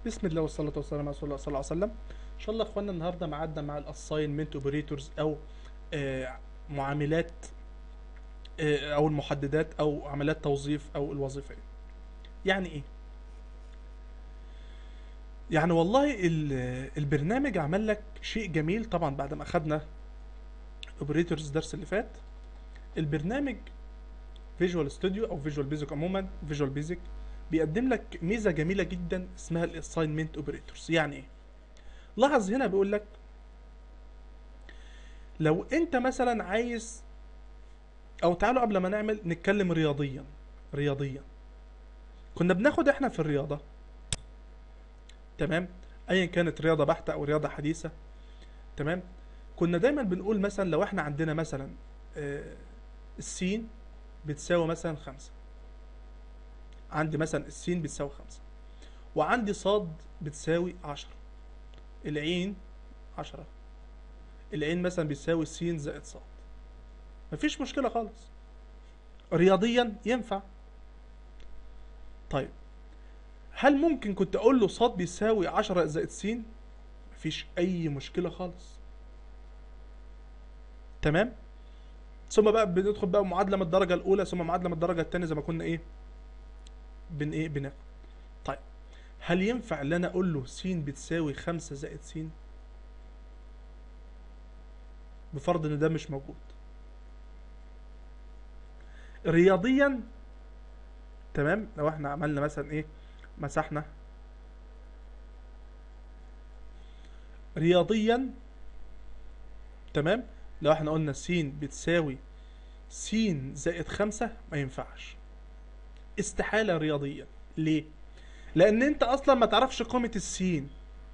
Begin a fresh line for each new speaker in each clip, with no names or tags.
بسم الله والصلاة والسلام على رسول الله صلى الله عليه وسلم ان شاء الله يا اخوانا النهارده معادنا مع الاساينمنت اوبريتورز او آه، معاملات آه، او المحددات او عمليات توظيف او الوظيفية يعني ايه يعني والله ال- البرنامج عمل لك شيء جميل طبعا بعد ما اخدنا اوبريتورز الدرس اللي فات البرنامج فيجوال ستوديو او فيجوال بيزك عموما فيجوال بيزك بيقدم لك ميزه جميله جدا اسمها الاساينمنت اوبريتورز يعني ايه لاحظ هنا بيقول لك لو انت مثلا عايز او تعالوا قبل ما نعمل نتكلم رياضيا رياضيا كنا بناخد احنا في الرياضه تمام ايا كانت رياضه بحته او رياضه حديثه تمام كنا دايما بنقول مثلا لو احنا عندنا مثلا آه، السين بتساوي مثلا خمسة عندي مثلا السين بتساوي خمسة وعندي صاد بتساوي عشرة العين عشرة العين مثلا بتساوي س زائد صاد مفيش مشكلة خالص رياضيا ينفع طيب هل ممكن كنت اقول له صاد بيساوي عشرة زائد س مفيش اي مشكلة خالص تمام ثم بقى بندخل بقى معادله من الدرجه الاولى ثم معادله من الدرجه الثانيه زي ما كنا ايه بن ايه بناخد طيب هل ينفع ان انا اقول له س بتساوي 5 زائد س بفرض ان ده مش موجود رياضيا تمام لو احنا عملنا مثلا ايه مسحنا رياضيا تمام لو احنا قلنا س بتساوي س زائد خمسة ما ينفعش استحالة رياضيا ليه؟ لأن أنت أصلا ما تعرفش قيمة السين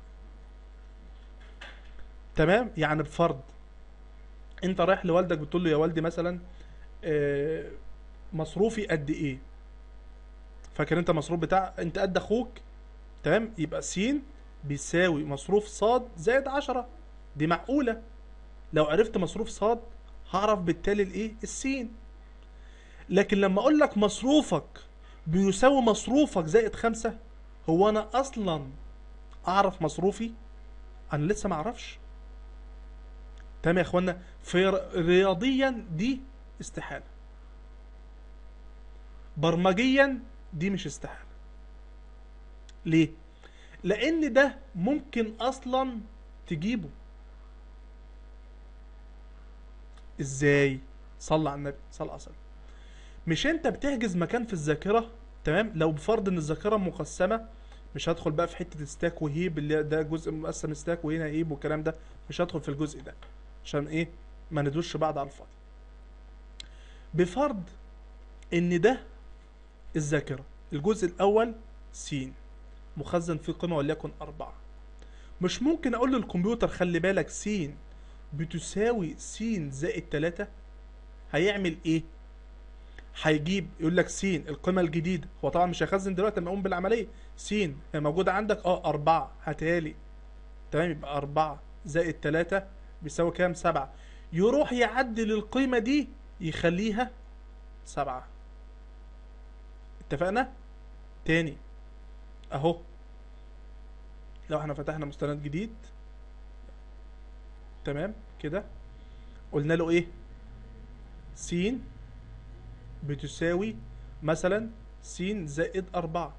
تمام؟ يعني بفرض أنت رايح لوالدك بتقول له يا والدي مثلا آه، مصروفي قد إيه؟ فاكر أنت مصروف بتاع أنت قد أخوك تمام؟ يبقى س بيساوي مصروف صاد زائد عشرة دي معقولة لو عرفت مصروف صاد هعرف بالتالي الايه السين لكن لما اقول لك مصروفك بيساوي مصروفك زائد خمسة هو انا اصلا اعرف مصروفي انا لسه ما اعرفش تمام يا اخوانا في ر- رياضيا دي استحالة برمجيا دي مش استحالة ليه لان ده ممكن اصلا تجيبه ازاي صلى على النبي صلى الله عليه وسلم مش انت بتحجز مكان في الذاكره تمام لو بفرض ان الذاكره مقسمه مش هدخل بقى في حته ستاك وهيب اللي ده جزء مقسم ستاك وهنا هيب والكلام ده مش هدخل في الجزء ده عشان ايه ما ندوش بعض على الفاضي بفرض ان ده الذاكره الجزء الاول س مخزن فيه قيمه وليكن أربعة مش ممكن اقول للكمبيوتر خلي بالك س بتساوي س زائد 3 هيعمل ايه هيجيب يقول لك س القيمه الجديده هو طبعا مش هيخزن دلوقتي لما يقوم بالعمليه س هي موجوده عندك اه 4 هاتها لي تمام يبقى 4 زائد 3 بيساوي كام 7 يروح يعدل القيمه دي يخليها 7 اتفقنا تاني اهو لو احنا فتحنا مستند جديد تمام كده قلنا له ايه س بتساوي مثلا س زائد أربعة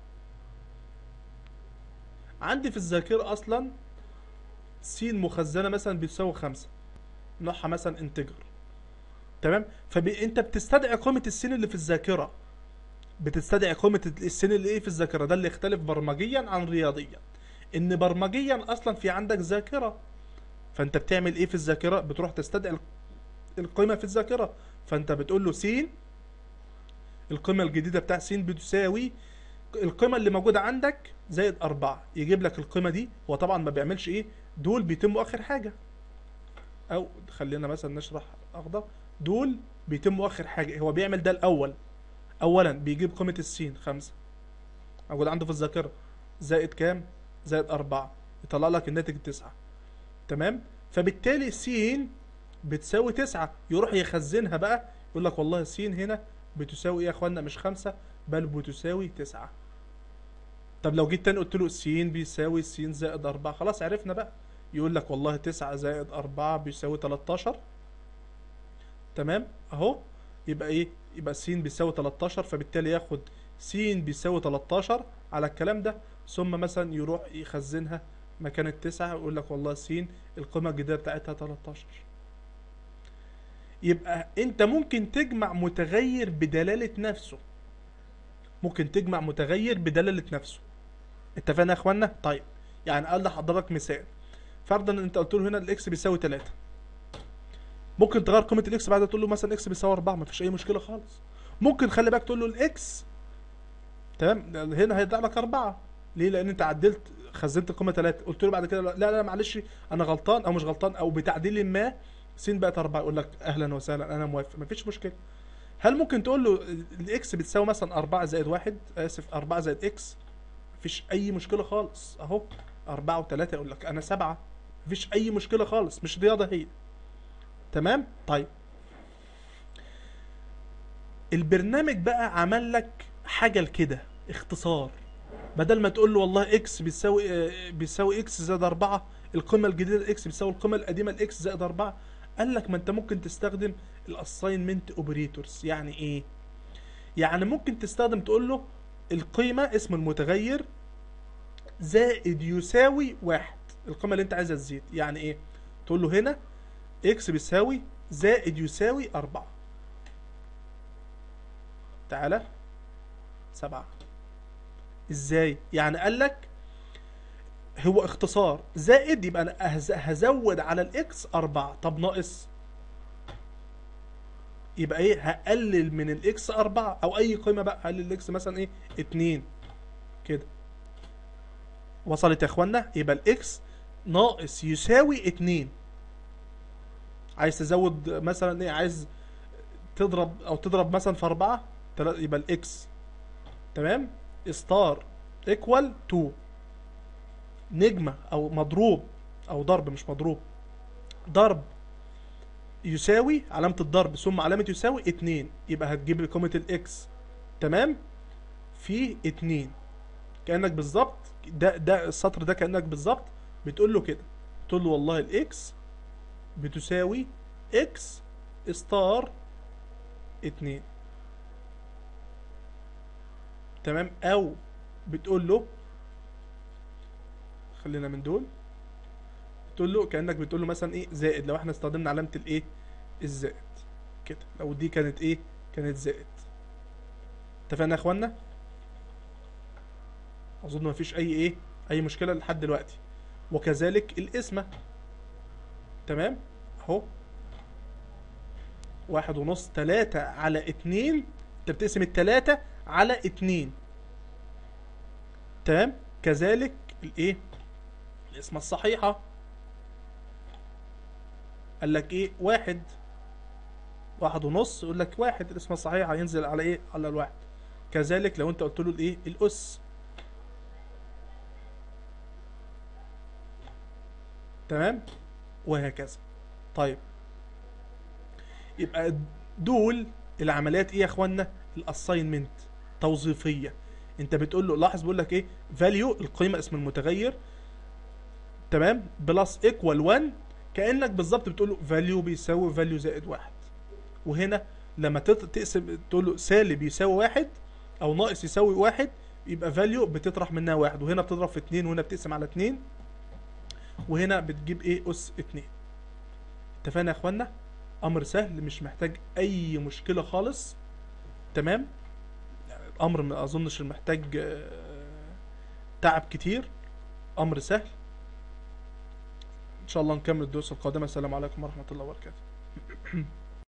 عندي في الذاكرة أصلا س مخزنة مثلا بتساوي خمسة نوعها مثلا انتجر تمام فانت بتستدعي قيمة السين اللي في الذاكرة بتستدعي قيمة السين اللي ايه في الذاكرة ده اللي يختلف برمجيا عن رياضيا ان برمجيا اصلا في عندك ذاكرة فانت بتعمل ايه في الذاكره بتروح تستدعي ال- القيمه في الذاكره فانت بتقول له س القيمه الجديده بتاع س بتساوي القيمه اللي موجوده عندك زائد أربعة يجيب لك القيمه دي هو طبعا ما بيعملش ايه دول بيتموا اخر حاجه او خلينا مثلا نشرح اخضر دول بيتموا اخر حاجه هو بيعمل ده الاول اولا بيجيب قيمه السين خمسة موجود عنده في الذاكره زائد كام زائد أربعة يطلع لك الناتج تسعة تمام فبالتالي س بتساوي تسعة يروح يخزنها بقى يقول لك والله س هنا بتساوي ايه يا اخوانا مش خمسة بل بتساوي تسعة طب لو جيت تاني قلت له س بيساوي س زائد 4 خلاص عرفنا بقى يقول لك والله 9 زائد 4 بيساوي 13 تمام اهو يبقى ايه يبقى س بيساوي 13 فبالتالي ياخد س بيساوي 13 على الكلام ده ثم مثلا يروح يخزنها مكان التسعة ويقول لك والله س القيمة الجديدة بتاعتها 13 يبقى انت ممكن تجمع متغير بدلالة نفسه ممكن تجمع متغير بدلالة نفسه اتفقنا يا اخوانا طيب يعني قال لحضرتك مثال فرضا ان انت قلت له هنا الاكس بيساوي 3 ممكن تغير قيمه الاكس بعد تقول له مثلا اكس بيساوي 4 مفيش اي مشكله خالص ممكن خلي بالك تقول له الاكس تمام هنا هيطلع لك 4 ليه لان انت عدلت خزنت القيمه 3 قلت له بعد كده لا لا معلش انا غلطان او مش غلطان او بتعديل ما س بقت 4 يقول لك اهلا وسهلا انا موافق مفيش مشكله هل ممكن تقول له الاكس بتساوي مثلا 4 زائد 1 اسف 4 زائد اكس مفيش اي مشكله خالص اهو 4 و3 يقول لك انا 7 مفيش اي مشكله خالص مش رياضه هي تمام طيب البرنامج بقى عمل لك حاجه لكده اختصار بدل ما تقول له والله اكس بيساوي آه، بيساوي اكس زائد 4 القيمه الجديده اكس بيساوي القيمه القديمه الاكس زائد 4 قال لك ما انت ممكن تستخدم الاساينمنت اوبريتورز يعني ايه يعني ممكن تستخدم تقول له القيمه اسم المتغير زائد يساوي واحد القيمه اللي انت عايزها تزيد يعني ايه تقول له هنا اكس بيساوي زائد يساوي أربعة تعالى سبعة ازاي يعني قال لك هو اختصار زائد يبقى انا هز- هزود على الاكس أربعة طب ناقص يبقى ايه هقلل من الاكس أربعة او اي قيمة بقى هقلل الاكس مثلا ايه اتنين كده وصلت يا اخوانا يبقى الاكس ناقص يساوي اتنين عايز تزود مثلا ايه عايز تضرب او تضرب مثلا في اربعة تلا- يبقى الاكس تمام ستار ايكوال 2 نجمة او مضروب او ضرب مش مضروب ضرب يساوي علامة الضرب ثم علامة يساوي اتنين يبقى هتجيب قيمة الاكس تمام في اتنين كأنك بالظبط ده ده السطر ده كأنك بالظبط بتقول له كده تقول له والله الاكس بتساوي اكس ستار اتنين تمام او بتقول له خلينا من دول تقول له كانك بتقول له مثلا ايه زائد لو احنا استخدمنا علامه الايه الزائد كده لو دي كانت ايه كانت زائد اتفقنا يا اخوانا اظن مفيش اي ايه اي مشكله لحد دلوقتي وكذلك القسمه تمام اهو واحد ونص تلاتة على اتنين انت بتقسم التلاتة على اتنين تمام كذلك الايه القسمة الصحيحة قال لك ايه واحد واحد ونص يقول لك واحد القسمة الصحيحة ينزل على ايه على الواحد كذلك لو انت قلت له الايه الاس تمام وهكذا طيب يبقى دول العمليات ايه يا اخوانا الاساينمنت توظيفيه انت بتقول له لاحظ بيقول لك ايه فاليو القيمه اسم المتغير تمام بلس ايكوال 1 كانك بالظبط بتقول له فاليو بيساوي فاليو زائد واحد وهنا لما تت- تقسم تقول له سالب يساوي واحد او ناقص يساوي واحد يبقى فاليو بتطرح منها واحد وهنا بتضرب في اتنين وهنا بتقسم على اتنين وهنا بتجيب ايه اس اتنين اتفقنا يا اخوانا امر سهل مش محتاج اي مشكله خالص تمام الامر ما اظنش محتاج آه، تعب كتير امر سهل ان شاء الله نكمل الدروس القادمه السلام عليكم ورحمه الله وبركاته